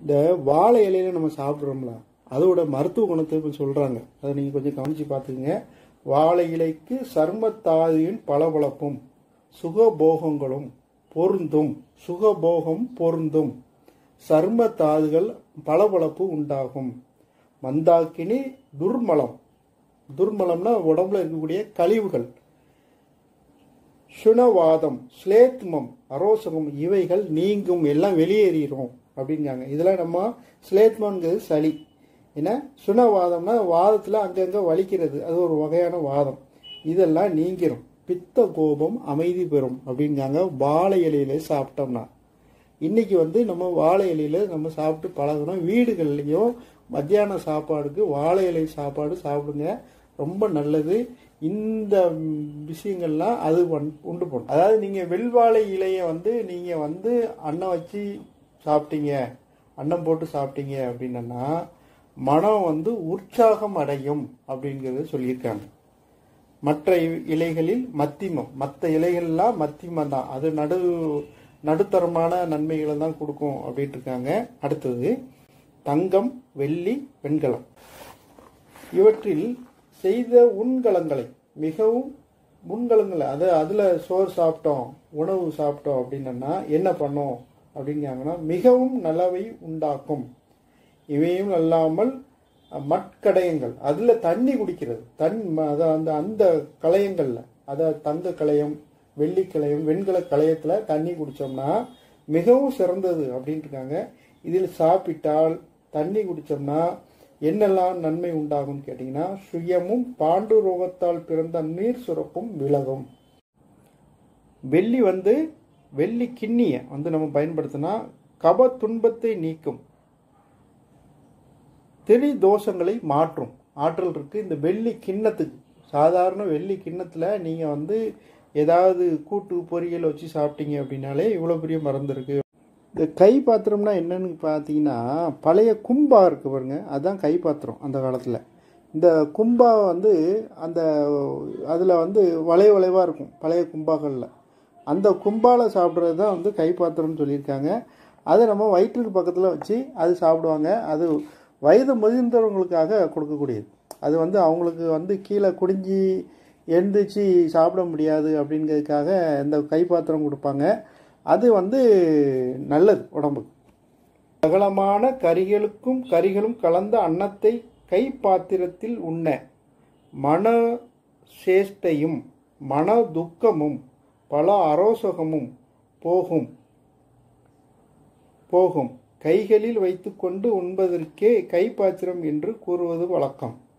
இந்த வாழை இலையில நம்ம சாப்பிட்றோம்ல அதோட மருத்துவ குணத்தை இப்போ சொல்றாங்க அதை நீங்க கொஞ்சம் கவனிச்சு பார்த்துக்கங்க வாழை இலைக்கு சர்மத்தாதியின் பளபளப்பும் சுகபோகங்களும் பொருந்தும் சுகபோகம் பொருந்தும் சர்ம தாதுகள் பளபளப்பு உண்டாகும் மந்தாக்கினி துர்மலம் துர்மலம்னா உடம்புல இருக்கக்கூடிய கழிவுகள் சுனவாதம் ஸ்லேத்மம் அரோசகம் இவைகள் நீங்கும் எல்லாம் வெளியேறிடும் அப்படிங்காங்க இதெல்லாம் நம்ம ஸ்லேத்மங்கிறது சளி ஏன்னா சுனவாதம்னா வாதத்தில் அங்கங்கே வலிக்கிறது அது ஒரு வகையான வாதம் இதெல்லாம் நீங்கிரும் பித்த கோபம் அமைதி பெறும் அப்படிங்காங்க வாழை இலையில சாப்பிட்டோம்னா இன்னைக்கு வந்து நம்ம வாழை இலையில நம்ம சாப்பிட்டு பழகணும் வீடுகள்லையும் மத்தியான சாப்பாடுக்கு வாழை இலை சாப்பாடு சாப்பிடுங்க ரொம்ப நல்லது இந்த ம், விஷயங்கள்லாம் அது வந்- உண்டு பண்ணும் அதாவது நீங்க வெள்வாழை இலையை வந்து நீங்க வந்து அன்னம் வச்சு சாப்பிட்டீங்க அன்னம் போட்டு சாப்பிட்டீங்க அப்படின்னா மனம் வந்து உற்சாகம் அடையும் அப்படிங்கறத சொல்லியிருக்காங்க மற்ற இ- இலைகளில் மத்திமம் மற்ற இலைகள்லாம் மத்திமம் தான் அது நடு நடுத்தரமான நன்மைகளை தான் கொடுக்கும் அப்படின்ட்டு இருக்காங்க அடுத்தது தங்கம் வெள்ளி வெண்கலம் இவற்றில் செய்த உண்கலங்களை மிகவும் முன்கலங்களை அது அதில் சோறு சாப்பிட்டோம் உணவு சாப்பிட்டோம் அப்படின்னா என்ன பண்ணோம் அப்படிங்காங்கன்னா மிகவும் நலவை உண்டாக்கும் இவையும் அல்லாமல் அஹ், மட்கடயங்கள் அதில் தண்ணி குடிக்கிறது தன் ம- அத அந்த அந்த களையங்கள்ல அதாவது தங்க களையம் வெள்ளி களையம் வெண்கல களையத்தில் தண்ணி குடித்தோம்னா மிகவும் சிறந்தது அப்படின்ட்டு இருக்காங்க இதில் சாப்பிட்டால் தண்ணி குடித்தோம்னா என்னெல்லாம் நன்மை உண்டாகும் கேட்டிங்கன்னா சுயமும் பாண்டு ரோகத்தால் பிறந்த நீர் சுரப்பும் விலகும் வெள்ளி வந்து வெள்ளி கிண்ணியை வந்து நம்ம பயன்படுத்தினா கப துன்பத்தை நீக்கும் திரி தோஷங்களை மாற்றும் ஆற்றல் இருக்கு இந்த வெள்ளி கிண்ணத்துக்கு சாதாரண வெள்ளி கிண்ணத்தில் நீங்கள் வந்து ஏதாவது கூட்டு பொரியல் வச்சு சாப்பிட்டீங்க அப்படின்னாலே இவ்வளோ பெரிய மருந்து இருக்கு இந்த கை பாத்திரம்னா என்னன்னு பார்த்தீங்கன்னா பழைய கும்பா இருக்கு பாருங்க அதுதான் கை பாத்திரம் அந்த காலத்தில் இந்த கும்பா வந்து அந்த அதில் வந்து வளைய வளைவாக இருக்கும் பழைய கும்பாக்களில் அந்த கும்பால சாப்பிட்றது தான் வந்து கை பாத்திரம்னு சொல்லியிருக்காங்க அதை நம்ம வயிற்றுக்கு பக்கத்தில் வச்சு அது சாப்பிடுவாங்க அது வயது முதிர்ந்தவங்களுக்காக கொடுக்கக்கூடியது அது வந்து அவங்களுக்கு வந்து கீழே குடிஞ்சி எழுந்திரிச்சு சாப்பிட முடியாது அப்படிங்கிறதுக்காக இந்த கை பாத்திரம் கொடுப்பாங்க அது வந்து நல்லது உடம்புக்கு அகலமான கரிகளுக்கும் கரிகளும் கலந்த அன்னத்தை கை பாத்திரத்தில் உண்ண மன சேஷ்டையும் மன துக்கமும் பல அரோசகமும் போகும் போகும் கைகளில் வைத்துக்கொண்டு உண்பதற்கே கைப்பாத்திரம் என்று கூறுவது வழக்கம்